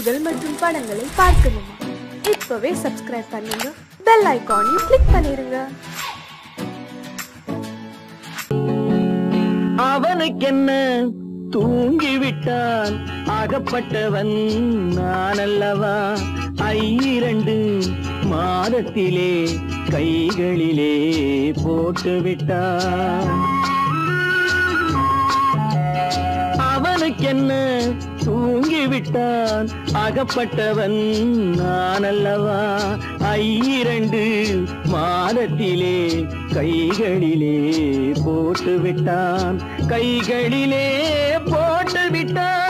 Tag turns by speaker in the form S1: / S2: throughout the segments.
S1: நிகழ்ச்சிகள் மற்றும் படங்களை பார்க்கணுமா இப்பவே சப்ஸ்கிரைப் பண்ணுங்க பெல் ஐகானையும் கிளிக் பண்ணிருங்க
S2: அவனுக்கென்ன தூங்கிவிட்டான் அகப்பட்டவன் நான் அல்லவா ஐரண்டு மாதத்திலே கைகளிலே போட்டு விட்டான் அவனுக்கென்ன தூங்கிவிட்டான் அகப்பட்டவன் நான் அல்லவா ஐரண்டு மாதத்திலே கைகளிலே போட்டு விட்டான் கைகளிலே போட்டு விட்டான்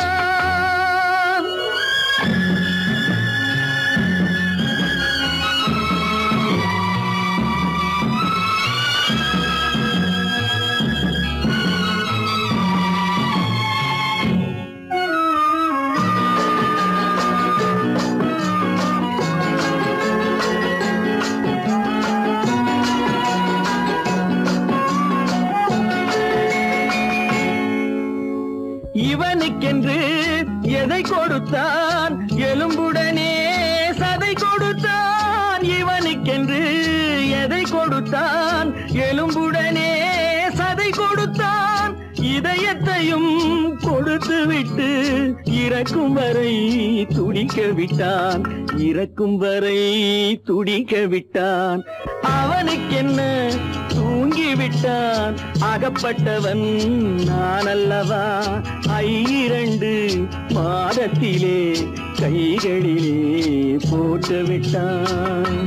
S2: இவனுக்கென்று எதை கொடுத்தான் எலும்புடனே சதை கொடுத்தான் இவனுக்கென்று எதை கொடுத்தான் எலும்புடனே சதை கொடுத்தான் இதயத்தையும் கொடுத்து விட்டு இறக்கும் வரை துடிக்க விட்டான் இறக்கும் வரை துடிக்க விட்டான் அவனுக்கென்ன தூங்கி விட்டான் அகப்பட்டவன் நான் அல்லவா ஐரண்டு மாதத்திலே கைகளிலே போட்டு விட்டான்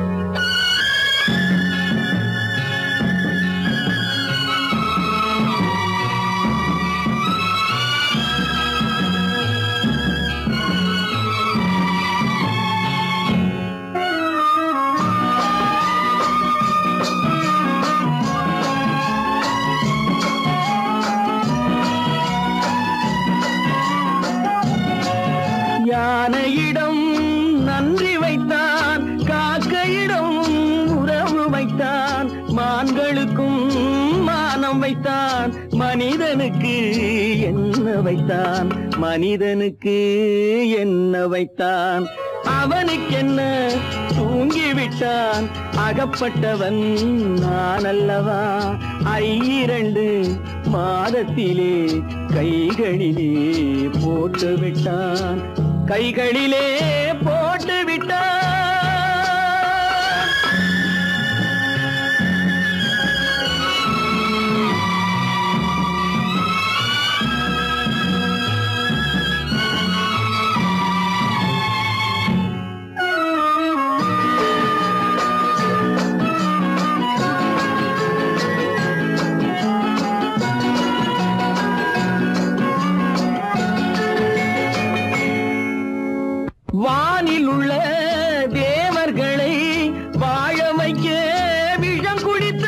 S2: யானையிடம் நன்றி வைத்தான் காக்கையிடம் உறவு வைத்தான் மான்களுக்கும் மானம் வைத்தான் மனிதனுக்கு என்ன வைத்தான் மனிதனுக்கு என்ன வைத்தான் அவனுக்கென்ன தூங்கிவிட்டான் அகப்பட்டவன் நான் அல்லவா ஐரண்டு மாதத்திலே கைகளிலே போட்டு விட்டான் கைகளிலே போட்டு விட்டான் வானில் உள்ள தேவர்களை வாழ வைக்க விஷம்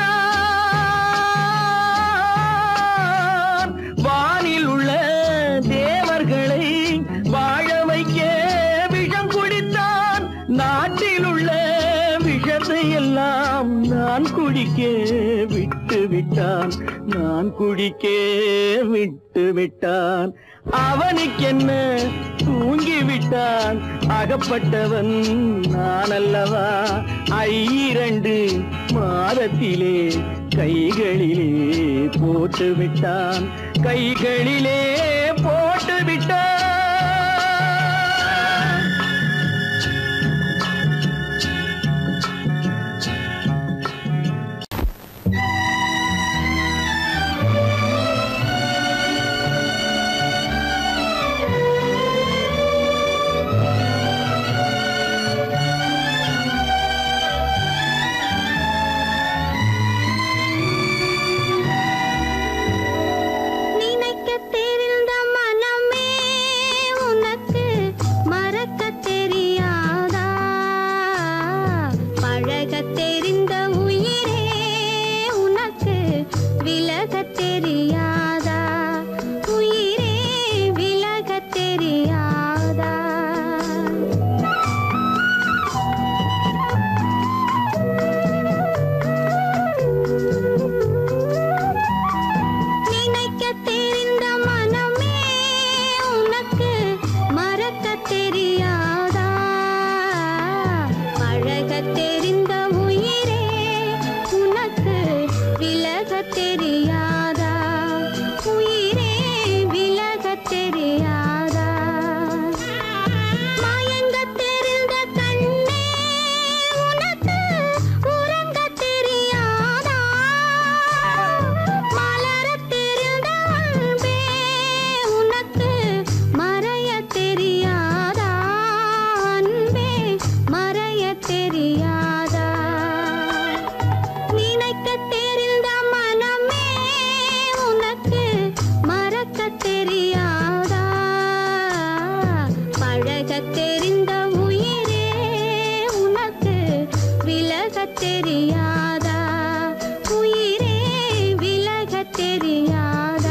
S2: குடித்தான் வானில் உள்ள தேவர்களை வாழ வைக்க விஷம் குடித்தான் நாட்டில் உள்ள விஷத்தை எல்லாம் நான் குடிக்க விட்டு விட்டான் நான் குடிக்க விட்டு விட்டான் அவனுக்கென்ன தூங்கி விட்டான் அகப்பட்டவன் நான் அல்லவா ஐரண்டு மாதத்திலே கைகளிலே போட்டு விட்டான் கைகளிலே போட்டு விட்டான்
S3: நினைக்க தெரிந்த மனமே தெரியாதா பழக தெரிந்த உயிரே உனக்கு விலக தெரியாதா உயிரே விலக தெரியாதா மயங்க தெரிந்த கண்ணே உனக்கு உறங்க தெரியாதா மலர தெரிந்த அன்பே உனக்கு மறைய தெரியாதா அன்பே மறைய தெரியாதா நினைக்க தெரிந்த மனமே உனக்கு மறக்க தெரியாதா பழக தெரிந்த உயிரே உனக்கு விலக தெரியாதா உயிரே விலக தெரியாதா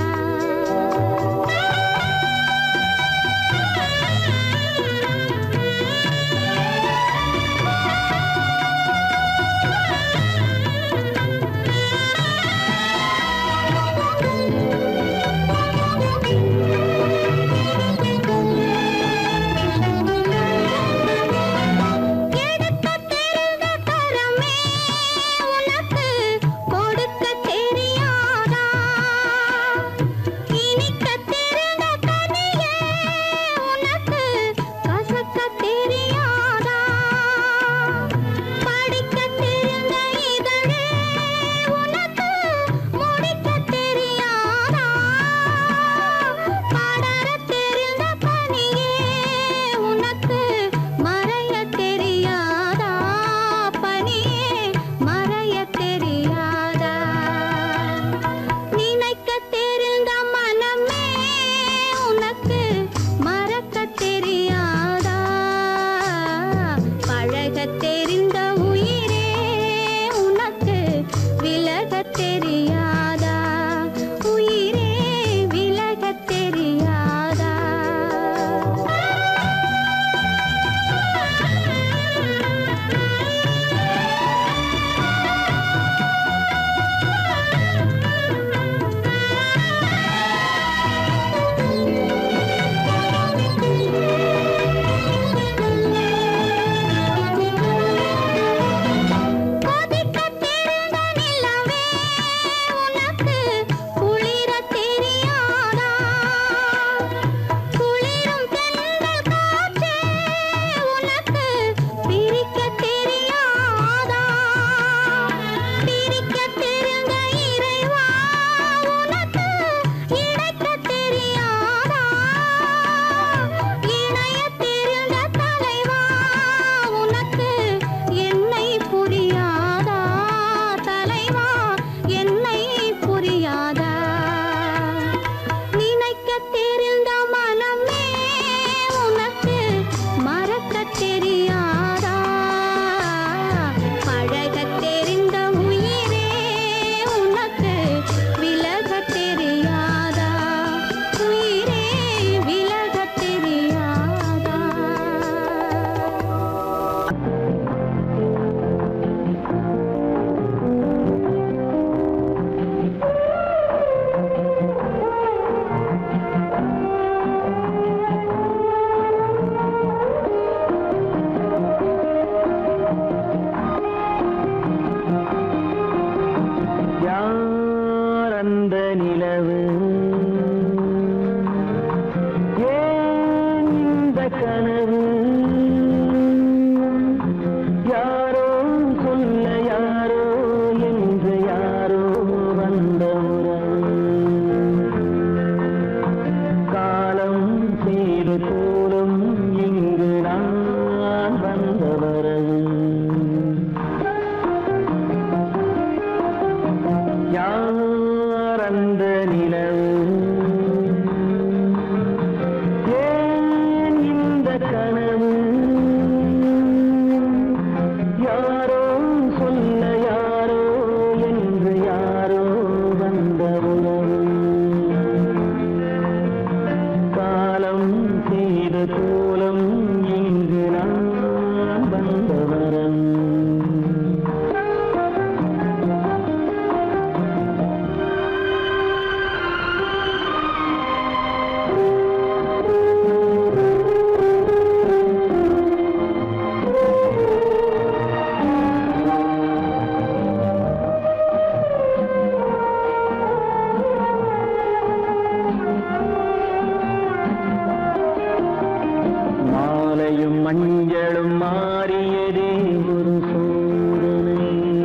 S2: மஞ்சளும் மாறியதே ஒரு சோதனை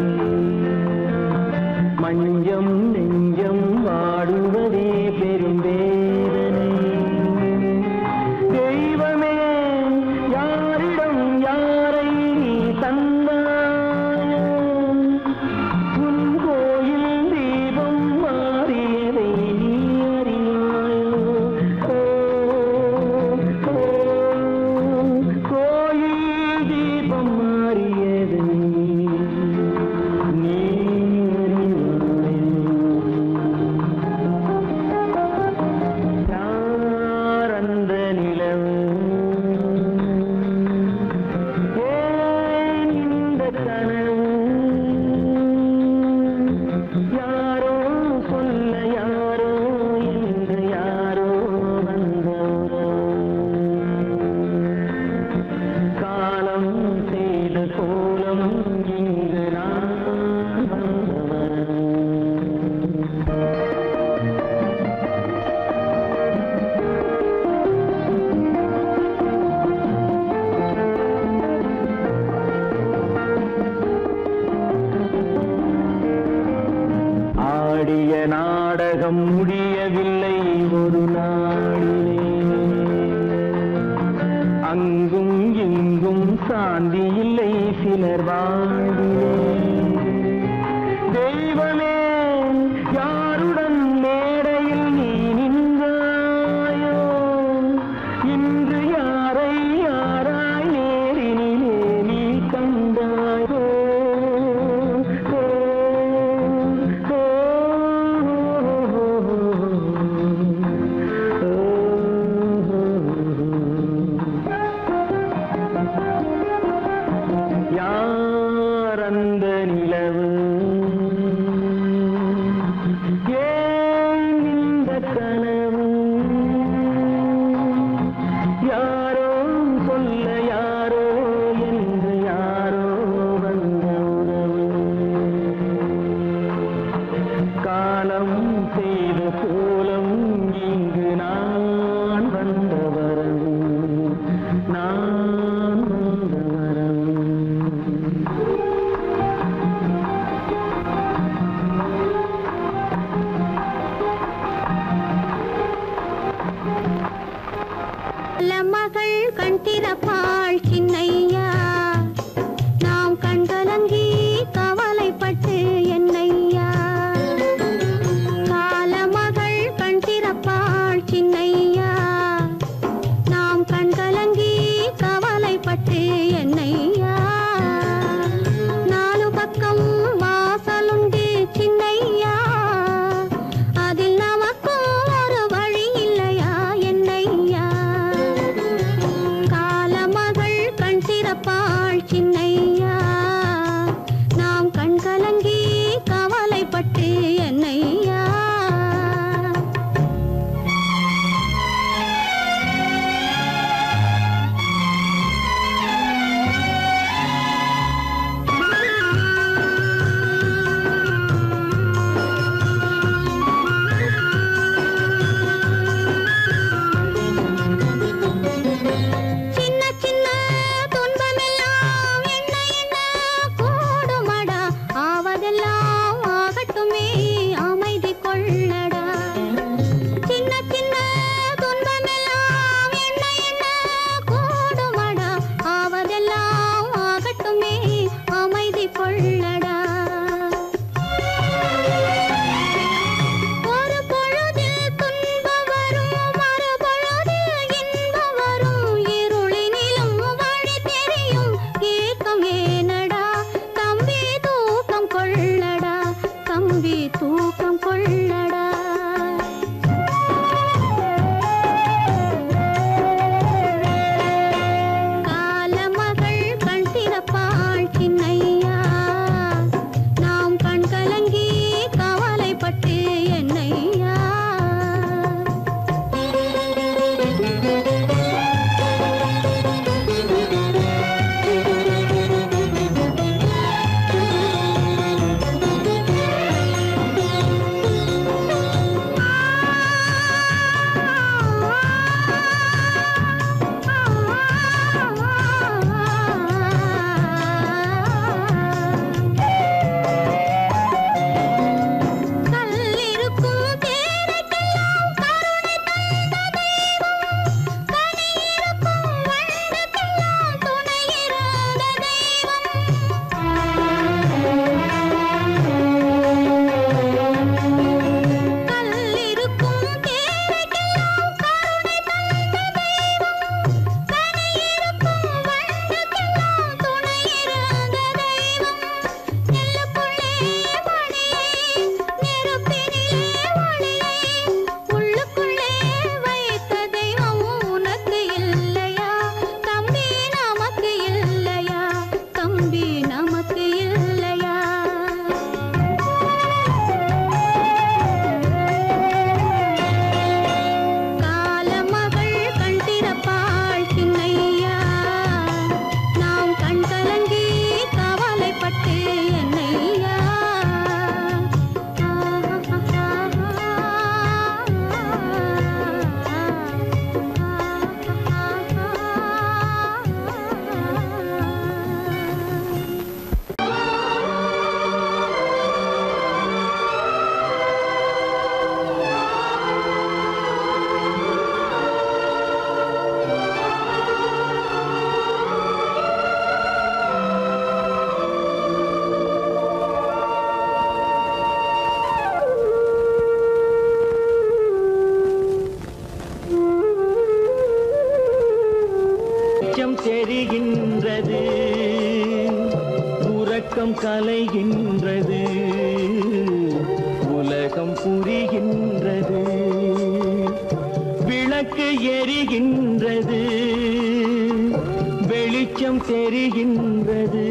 S2: மஞ்சம் நெஞ்சம் வாடுவதே பெரும் வேதனை தெய்வமே யாரிடம் யாரை நீ தந்தாயோ உன் கோயில் தீபம் மாறியதை நீ அறியாயோ ஓ, ஓ, கோயில் தீபம் மாறியதை நீ அறியாயோ யார் அந்த நிலவு ஏன் இந்த கனவு யாரோ சொல்ல யாரோ என்று யாரோ வந்த காலம் செய்த கோலம் இங்கு நான் வந்தவன் ஆடிய நாடகம் முடியவில்லை ஒரு நாளிலே அங்கும் இங்கும் சாந்தி இல்லை சிலர் வாழ்விலே தெய்வமே யாருடன் மேடையில் நீ நின்றாயோ இன்று யாரை யாராய் நேரினிலே நீ கண்டாயோ ஓ, ஓ, யார் அந்த நிலவு ஏன் இந்த கனவு யாரோ சொல்ல யாரோ என்று யாரோ வந்த உறவு காலம் செய்த கோலம் இங்கு நான் வந்த வரவு நான் வந்த வரவு
S3: நல்ல மகள் கண் திறப்பாள் சின்னையா நாம் கண்கலங்கி கவலைப்பட்டு என்னையா கால மகள் கண் திறப்பாள் சின்னையா நாம் கண்கலங்கி கவலைப்பட்டு என்னையா நாலு பக்கம் வாசலுண்டு சின்னையா அதில் நமக்கும் ஒரு வழி இல்லையா என்னையா காலமகள்
S2: வெளிச்சம் தெரிகின்றது உறக்கம் கலைகின்றது உலகம் புரிகின்றது விளக்கு எரிகின்றது வெளிச்சம் தெரிகின்றது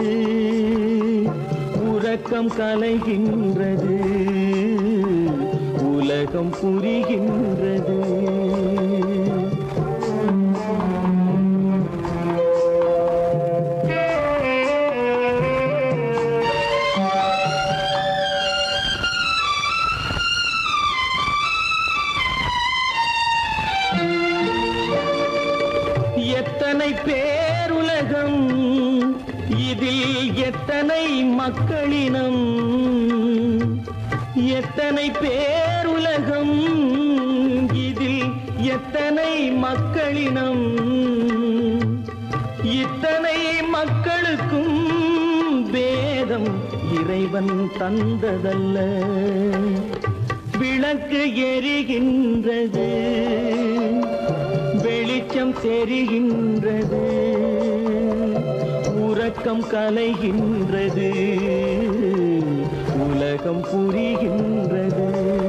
S2: உறக்கம் கலைகின்றது உலகம் புரிகின்றது எத்தனை பேருலகம் இதில் எத்தனை மக்களினம் எத்தனை பேருலகம் இதில் எத்தனை மக்களினம் இத்தனை மக்களுக்கும் வேதம் இறைவன் தந்ததல்ல விளக்கு எரிகின்றது வெளிச்சம் தெரிகின்றது உறக்கம் கலைகின்றது உலகம் புரிகின்றது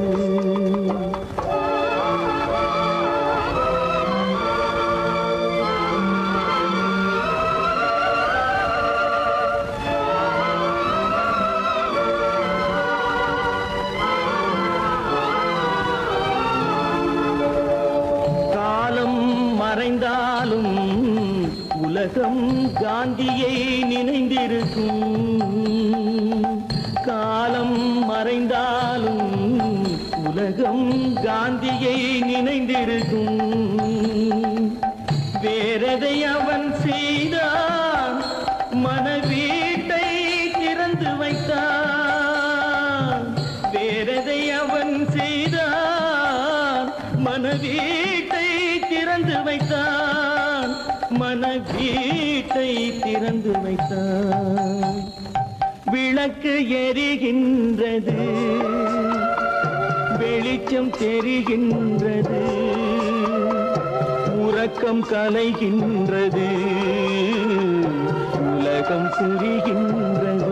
S2: காலம் மறைந்தாலும் உலகம் காந்தியை நினைந்திருக்கும் காலம் மறைந்தாலும் உலகம் காந்தியை நினைந்திருக்கும் வேறதை அவன் செய்தான் மனவீட்டை திறந்து வைத்தான் வேறதை அவன் செய்தான் மனவீட்டை திறந்து வைத்தான் மனவீட்டை திறந்து வைத்தான் விளக்கு எரிகின்றது வெளிச்சம் தெரிகின்றது உறக்கம் கலைகின்றது உலகம் புரிகின்றது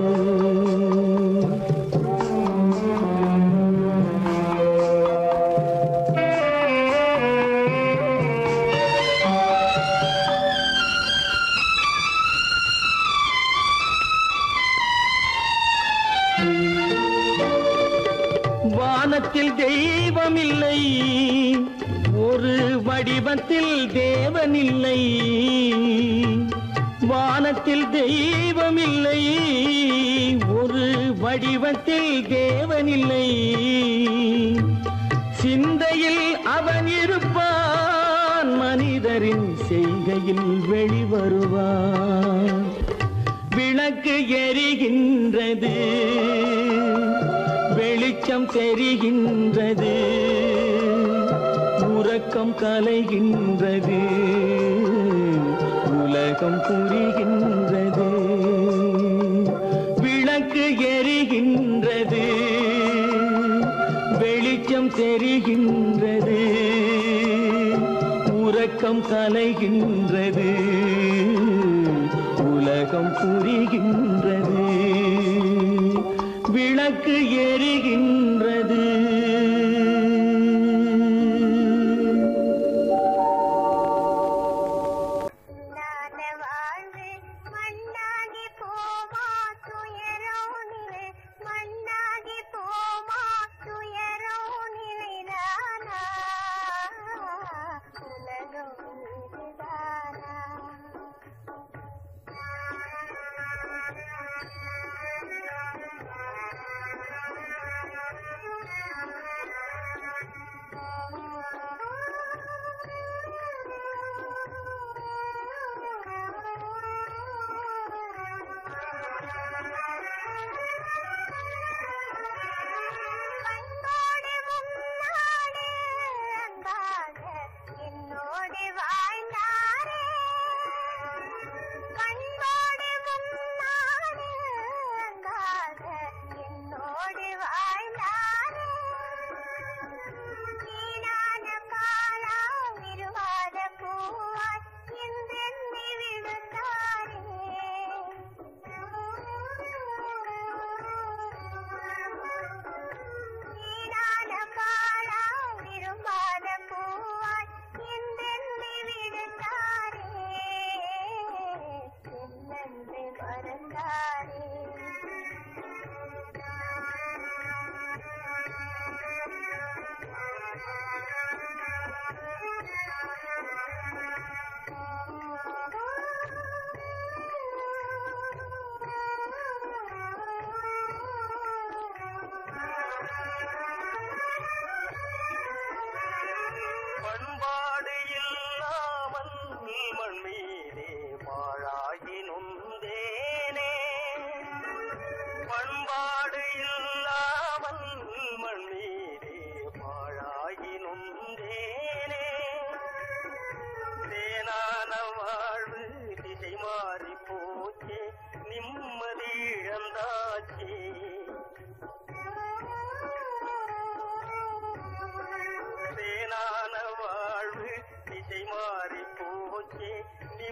S2: வானத்தில் தெய்வமில்லை ஒரு வடிவத்தில் தேவனில்லை வானத்தில் தெய்வமில்லை ஒரு வடிவத்தில் தேவனில்லை சிந்தையில் அவன் இருப்பான் மனிதரின் செய்கையில் வெளிவருவான் விளக்கு எரிகின்றது வெளிச்சம் தெரிகின்றது உறக்கம் கலைகின்றது உலகம் புரிகின்றது விளக்கு எரிகின்றது வெளிச்சம் தெரிகின்றது உறக்கம் கலைகின்றது உலகம் புரிகின்றது விளக்கு எரிகின்றது
S3: நான வாழ்வு மண்ணாகி போமா துயரோ நிலை மண்ணாகி போமா துயரோ நிலைதானா உலகம் இதுதானா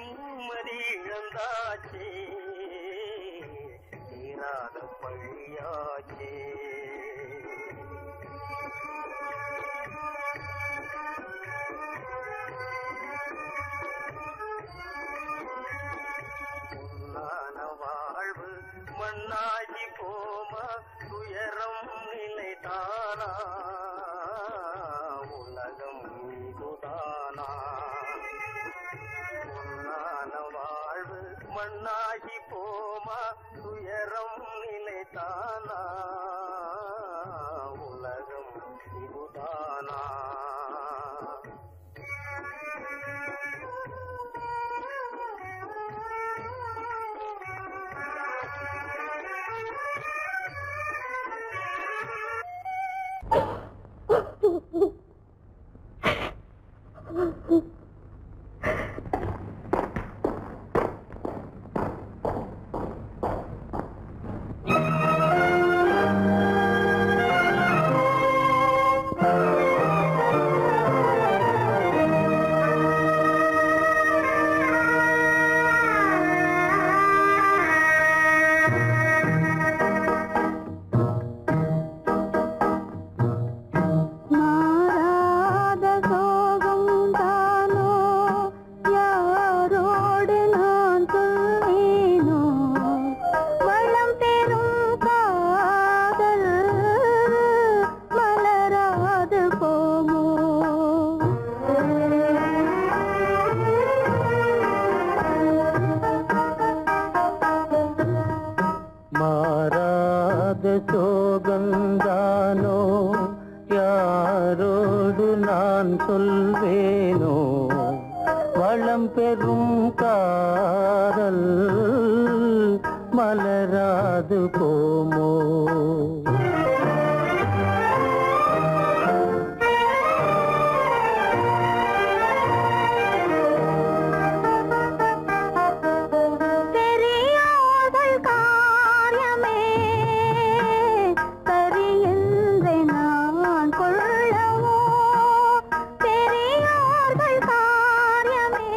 S4: நிம்மதி இழந்தாச்சே தீராத பழியாச்சே பொன்னான வாழ்வு மண்ணாகி போமா துயரம் நிலைதானா உலகம் இதுதானா பொன்னான வாழ்வு மண்ணாகி போமா துயரம் நிலைதானா உலகம் இதுதானா
S3: மாறாத சோகம் தானோ யாரோடு நான் சொல்வேனோ வளம் பெறும் காதல் மலராது போமோ
S4: மாறாத சோகந்தானோ யாரோடு நான் சொல்வேனோ வளம் பெறும் காதல் மலராது போமோ
S3: தெரியாதல் காரியமே சரியென்று நான் கொள்ளவோ தெரியாதல் காரியமே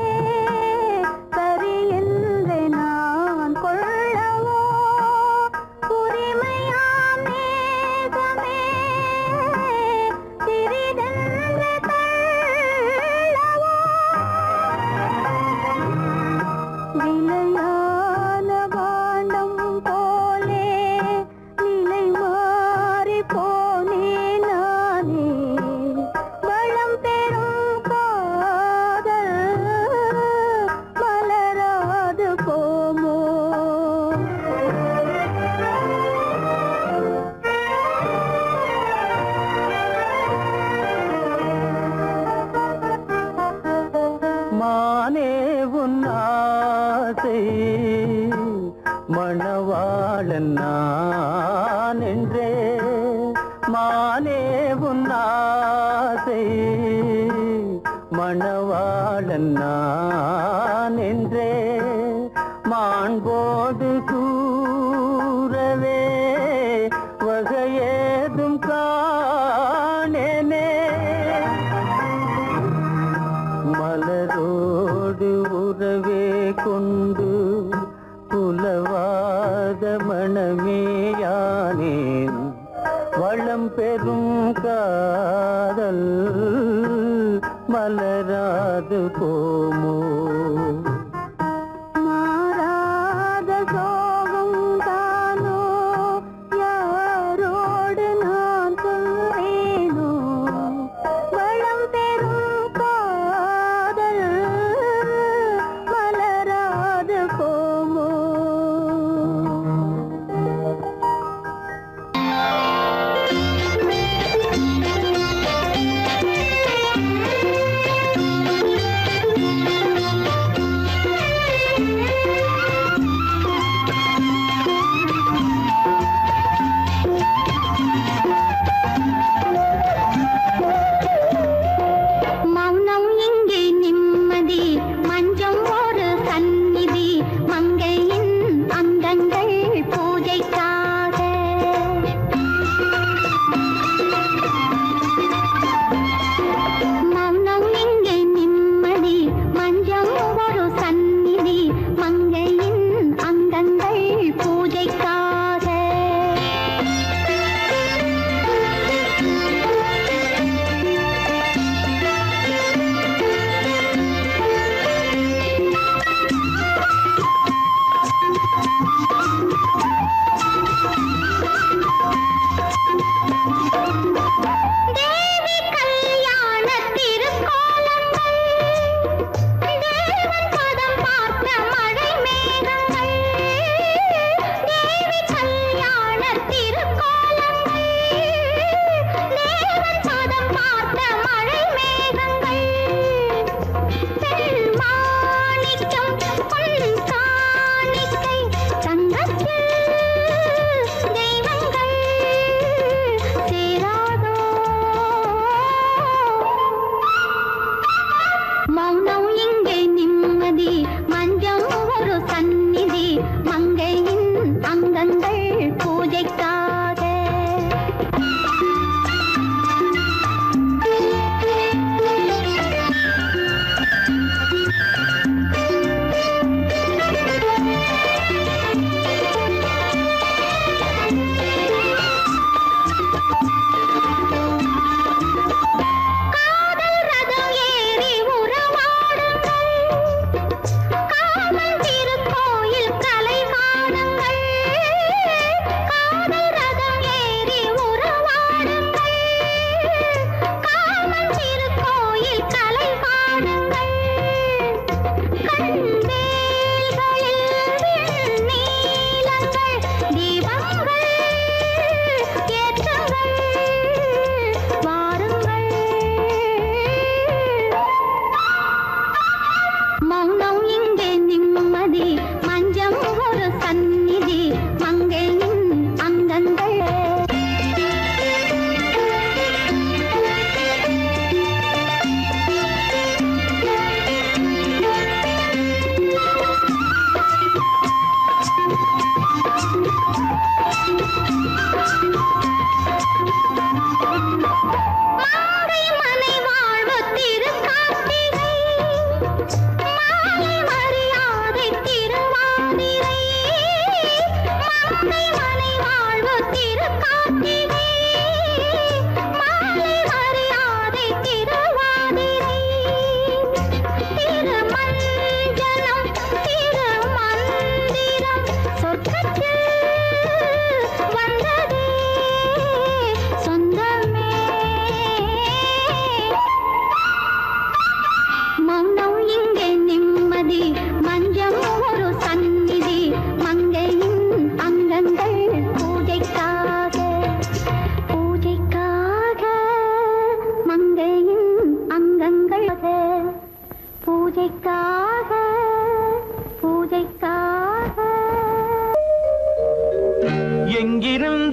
S3: சரியென்று நான் கொள்ளவோ உரிமையாம் நேசமே சிறிதென்று தள்ளவோ விலையான பாண்டம் போலே நிலை மாறி போனே நானே வளம் பெறும் காதல் மலராது போமோ
S4: மானே உன் ஆசை மணவாளன் நான் என்றே மானே உன் ஆசை மணவாளன் நான் என்றே மாண்போடு கூறவே வகையேதும் காணேனே மலரோடு உறவே கொண்டு புலவாத மணமேயானேன் வளம் பெறும் காதல் மலராது போமோ
S3: மாறாத சோகம் தானோ யாரோடு நான் சொல்வேனோ வளம் பெறும் காதல் மலராது போமோ
S4: ஆ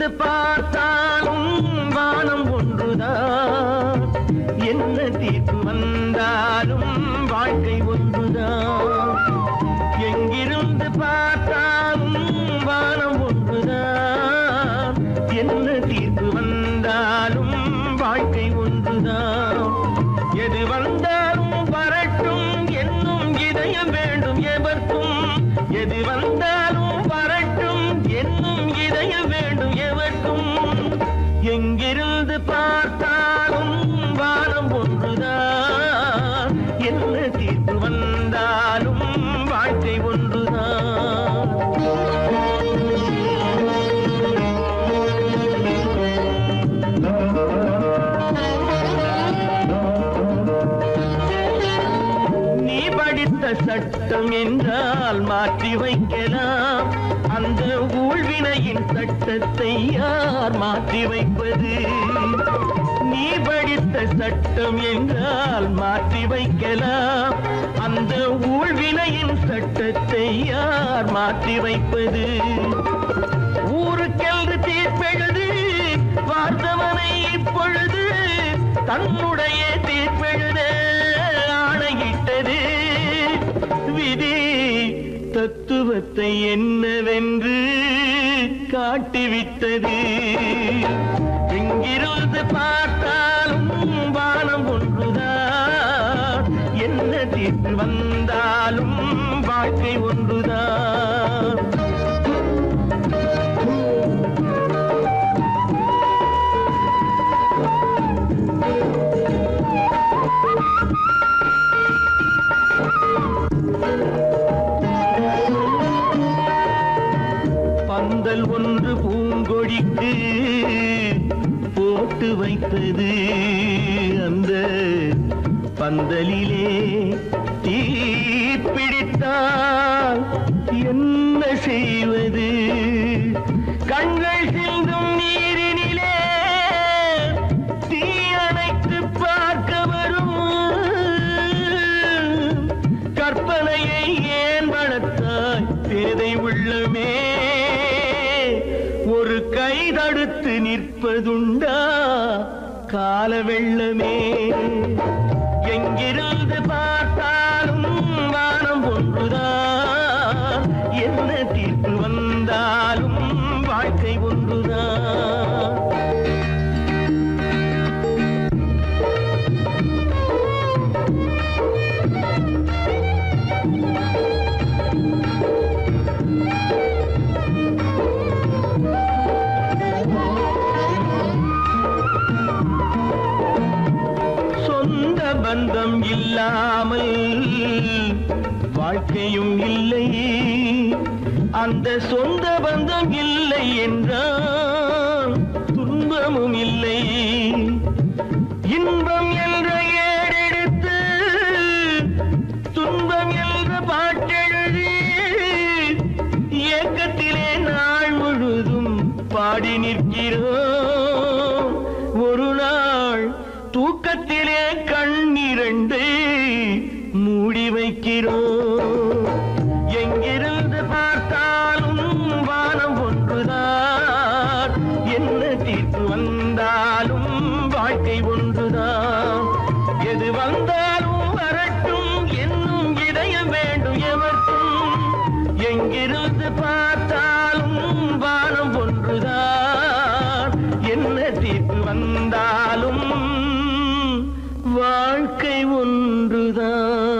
S2: பார்த்தாலும் வானம் ஒன்றுதான் என்ன தீர்ப்பு வந்தாலும் வாழ்க்கை ஒன்றுதான் எங்கிருந்து பார்த்தாலும் வானம் ஒன்றுதான் என்ன தீர்ப்பு வந்தாலும் வாழ்க்கை ஒன்றுதான் எது வந்தாலும் வரட்டும் என்னும் இதயம் வேண்டும் எவர்க்கும் எது வந்தாலும் வரட்டும் என்னும் இதயம் வேண்டும் எவர்க்கும் எங்கிருந்து பார்த்தாலும் வானம் ஒன்றுதான் என்ன தீர்ப்பு வந்தாலும் வாழ்க்கை ஒன்றுதான் நீ படித்த சட்டம் என்றால் மாற்றி வைக்கலாம் அந்த ஊழ்வினையின் சட்டத்தை யார் மாற்றி வைப்பது நீ படித்த சட்டம் என்றால் மாற்றி வைக்கலாம் அந்த ஊழ்வினையின் சட்டத்தை யார் மாற்றி வைப்பது ஊருக்கென்று தீர்ப்பெழுது பார்த்தவனை இப்பொழுது தன்னுடைய தீர்ப்பெழுத ஆணையிட்டது விதி தத்துவத்தை என்னவென்று காட்டிவிட்டது எங்கிருந்து பார்த்தாலும் வானம் ஒன்றுதான் என்ன தீர்ப்பு வந்தாலும் வாழ்க்கை ஒன்றுதான் பந்தல் ஒன்று பூங்கொடிக்கு போட்டு வைத்தது அந்த பந்தலிலே தீ பிடித்தால் என்ன செய்வது கண்கள் சிந்தும் நீரினிலே தீ அணைத்து பார்க்க வரும் கற்பனையை ஏன் வளர்த்தாய் பேதை உள்ளமே ஒரு கை தடுத்து நிற்பதுண்டா கால வெள்ளமே எங்கிருந்து பார்த்தாலும் வானம் ஒன்றுதான் என்ன தீர்ப்பு வந்தாலும் வாழ்க்கை ஒன்றுதான் சொந்த பந்தம் இல்லாமல் வாழ்க்கையும் இல்லை அந்த சொந்த பந்தம் இல்லை என்றால் துன்பமும் இல்லை இன்பம் என்ற ஏடெடுத்து துன்பம் என்ற பாட்டெழுதி ஏக்கத்திலே நாள் முழுதும் பாடி நிற்கிறோம் ஒரு நாள் தூக்கத்திலே கண்ணிரண்டு மூடி வைக்கிறோம் எங்கிருந்து பார்த்தாலும் வானம் ஒன்றுதான் என்ன தீர்ப்பு வந்தாலும் வாழ்க்கை ஒன்றுதான் எது வந்தாலும் வரட்டும் என்னும் இதயம் வேண்டும் எவர்க்கும் எங்கிருந்து பார்த்தாலும் வானம் ஒன்றுதான் என்ன தீர்ப்பு வந்தாலும் வாழ்க்கை ஒன்றுதான்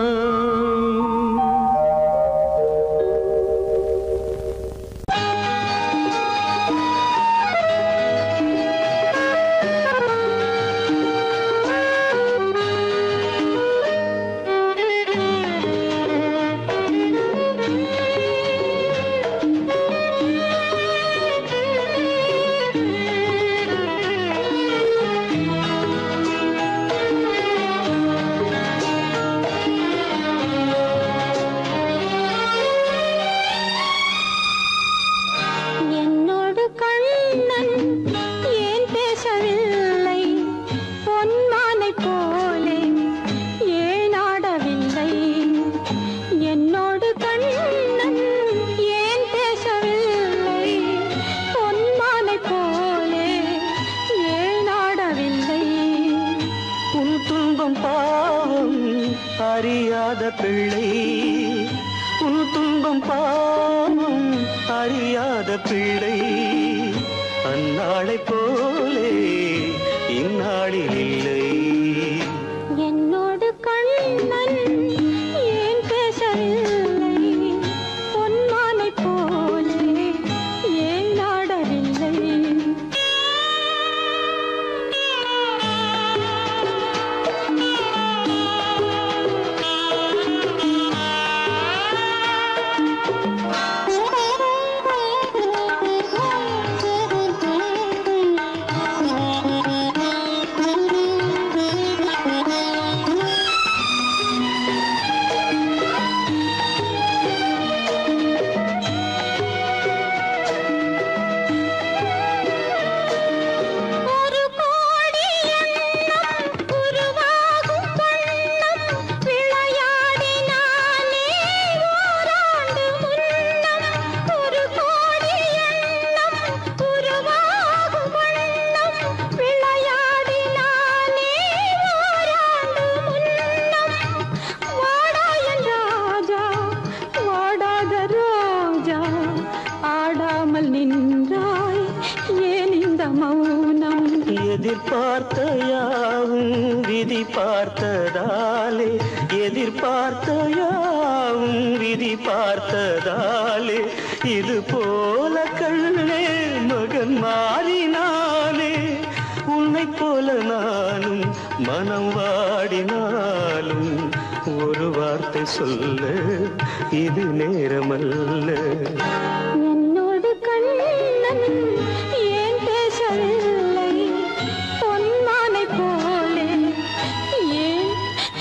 S3: Thank you.
S4: துன்பம் பாவம் அறியாத பிள்ளை அந்நாளைப் போலே இந்நாளில் இல்லை
S3: என்னோடு கண்ணன் ஏன் பேசவில்லை பொன்மானை போலே ஏன் நாடவில்லை ஒரு கோடி எண்ணம் உருவாகும் வண்ணம் விளையாடினானே ஓராண்டு முன்னம் ஒரு கோடி எண்ணம் உருவாகும் வண்ணம் விளையாடினானே ஓராண்டு முன்னம் வாடாயன் ராஜா வாடாத ரோஜா ஆடாமல் நின்றாய் ஏன் இந்த மௌனம்
S4: எதிர்பார்த்த யாவும் விதி பார்த்ததாலே எதிர்பார்த்த யாவும் விதி பார்த்ததாலே இது போல கண்ணே மகன் மாறினானே உன்னைப் போல நானும் மனம் வாடினாலும் ஒரு வார்த்தை சொல்ல இது நேரமல்ல
S3: என்னோடு கண்ணன் ஏன் பேசவில்லை பொன்மானை போலே ஏன்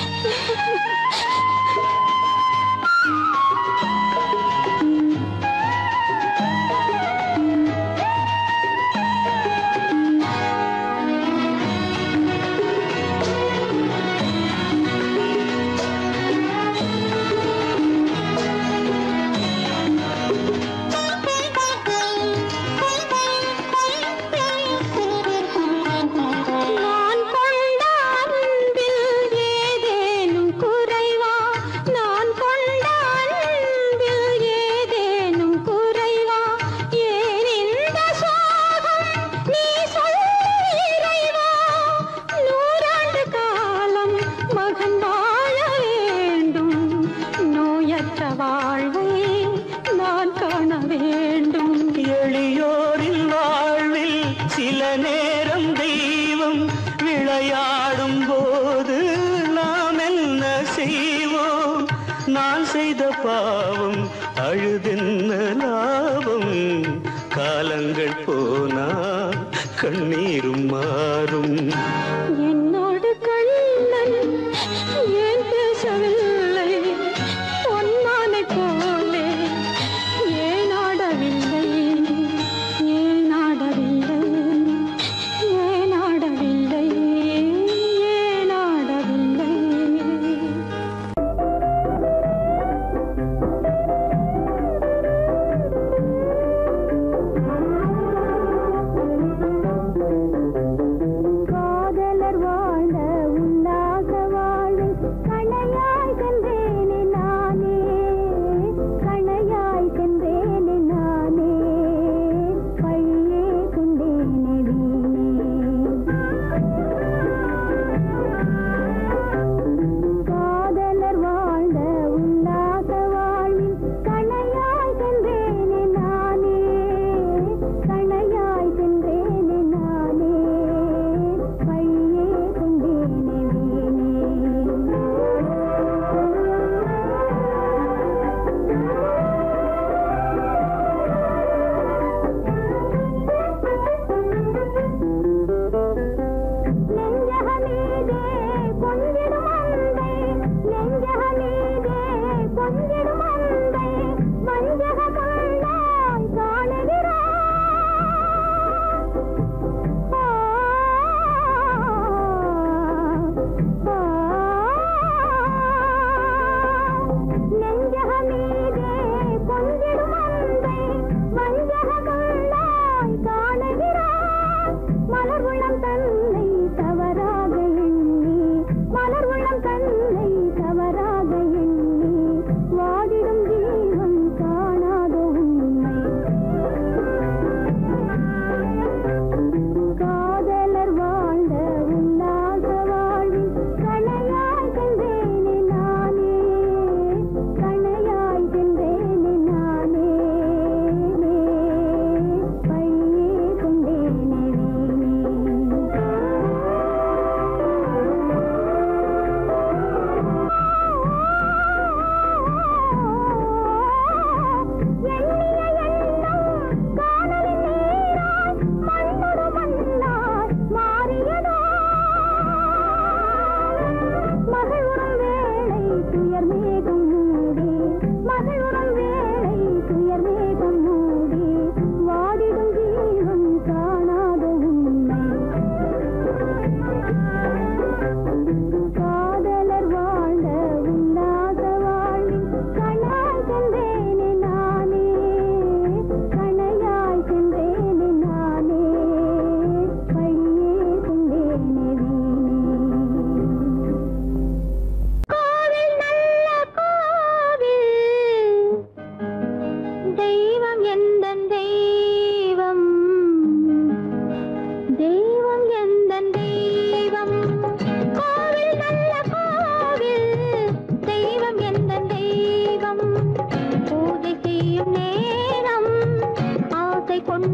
S3: நான் கொண்ட அன்பில் ஏதேனும் குறைவா நான் கொண்ட அன்பில் ஏதேனும் குறைவா ஏன் இந்த சோகம் நீ சொல் இறைவா நூறாண்டு காலம் மகன் வாழ வேண்டும் நோயற்ற வாழ்வை நான் காண வேண்டும்
S4: எளியோரின் வாழ்வில் சில நேரம் தெய்வம் விளையாடும் போது நாம் என்ன செய்வோம் நான் செய்த பாவம் அழுதென்ன லாபம் காலங்கள் போனா கண்ணீரும் மாறும்
S3: என்னோடு கண்ணன் ஏன் பேசவில்லை பொன்மானை போலே ஏன் ஆடவில்லை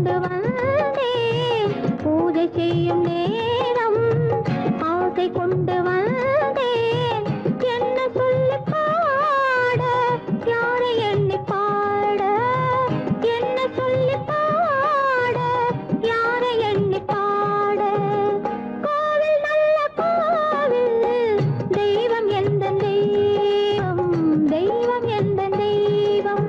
S3: கொண்டு வந்தேன் பூஜை செய்யும் நேரம் ஆசை கொண்டு வந்தேன் என்ன சொல்லி பாட யாரை எண்ணி பாட என்ன சொல்லி பாட யாரை எண்ணி பாட கோவில் நல்ல கோவில் தெய்வம் எந்த தெய்வம் தெய்வம் எந்த தெய்வம்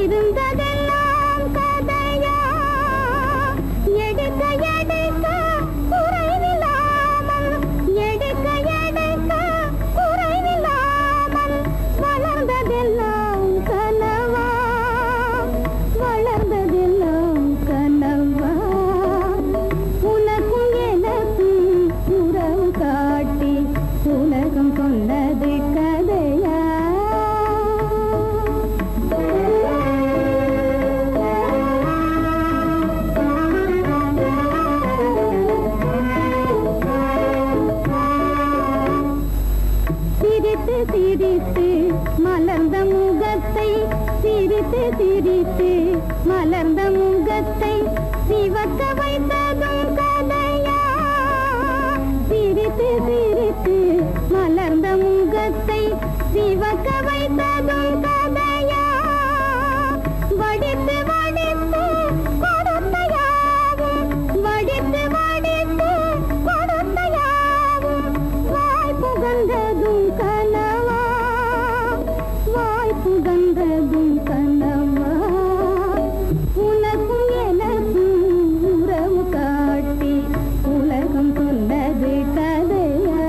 S3: இருந்ததெல்லாம் கதையா எடுக்க எடுக்க குறைவில்லாமல் எடுக்க எடுக்க குறைவில்லாமல் வளர்ந்ததெல்லாம் கனவா வளர்ந்ததெல்லாம் கனவா உனக்கும் எனக்கும் உறவு காட்டி உலகம் சொன்னது கதையா சிரித்து சிரித்து மலர்ந்த முகத்தை சிரித்து சிரித்து மலர்ந்த முகத்தை சிவக்க வைத்ததும் கதையா சிரித்து சிரித்து மலர்ந்த முகத்தை சிவக்க வைத்ததும் கதையா வடித்து வடித்து கொடுத்த யாவும் வடித்து வடித்து கொடுத்த யாவும் வாய் புகழ்ந்ததும் கனவா வாய் புகழ்ந்ததும் கனவா உனக்கும் எனக்கும் உறவு காட்டி உலகம் சொன்னது கதையா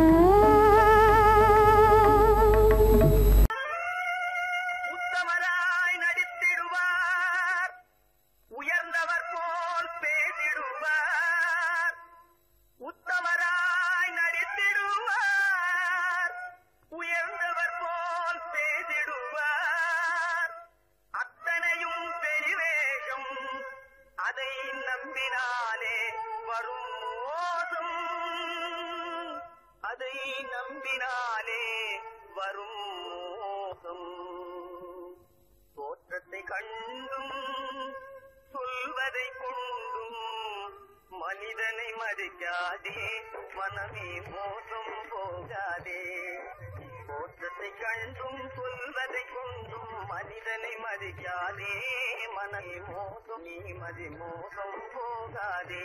S2: உத்தமராய் நடித்திடுவார் உயர்ந்தவர் போல் பேசிடுவார் உத்தமராய் நடித்திடுவார் உயர்ந்தவர் போல் பேசிடுவார் அத்தனையும் பெரிவேஷம் அதை நம்பினாலே வரும் மோசம் அதை நம்பினாலே வரும் மோசம் தோற்றத்தை கண்டும் சொல்வதை கொண்டும் மனிதனை மதிக்காதே மனமே மோசம் போகாதே தோற்றத்தை கண்டும் சொல்வதை கொண்டும் மனிதனை மதிக்காதே மனமே மோசம் நீ மதி மோசம் போகாதே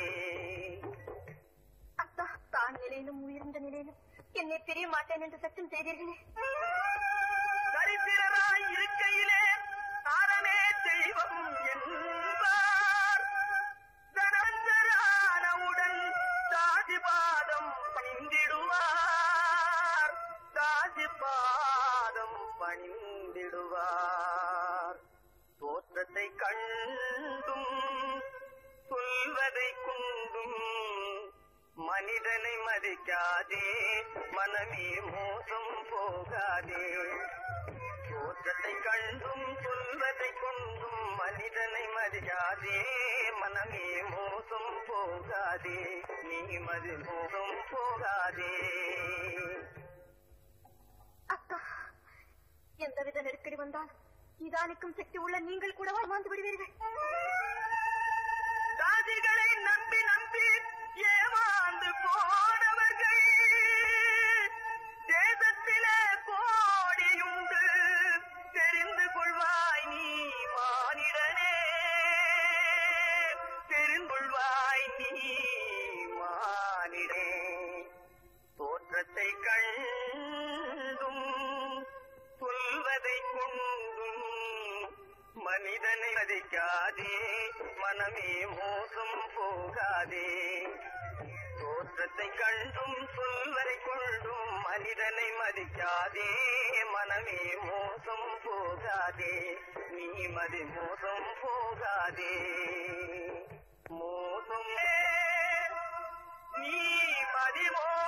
S5: அத்தா தான் நிலையிலும் உயர்ந்த நிலையிலும் என்னை பிரிய மாட்டேன் என்று சத்தியம் செய்தீர்களே
S2: தரித்திரராய் இருக்கையிலே தானமே தெய்வம் என்பார் தனந்தரானவுடன் தாசிபாதம் பணிந்திடுவார் தாசிபாதம் பணிந்திடுவார் தோற்றத்தை கண்டும் சொல்வதை கொண்டும் மனிதனை மதிக்காதே மனமே மோசம் போகாதே தோற்றத்தை கண்டும் சொல்வதை கொண்டும் மனிதனை மதிக்காதே மனமே மோசம் போகாதே நீ மதி மோசம் போகாதே
S5: அத்தா எந்தவித நெருக்கடி வந்தால் நிதானிக்கும் சக்தி உள்ள நீங்கள் கூட வாழ்ந்து விடுவீர்கள்
S2: தாதிகளை நம்பி நம்பி ஏமாந்து போனவர்கள் தேசத்திலே கோடியுண்டு தெரிந்து கொள்வாய் நீ மானிடனே தெரிந்து கொள்வாய் நீ மானிடே தோற்றத்தை கண்டும் சொல்வதை கொண்டும் மனிதனை மதிக்காதே மனமே மோசம் போகாதே தோற்றத்தை கண்டும் சொல்வதை கொண்டும் மனிதனை மதிக்காதே மனமே மோசம் போகாதே நீ மதி மோசம் போகாதே மோசம் நீ மதி மோசம்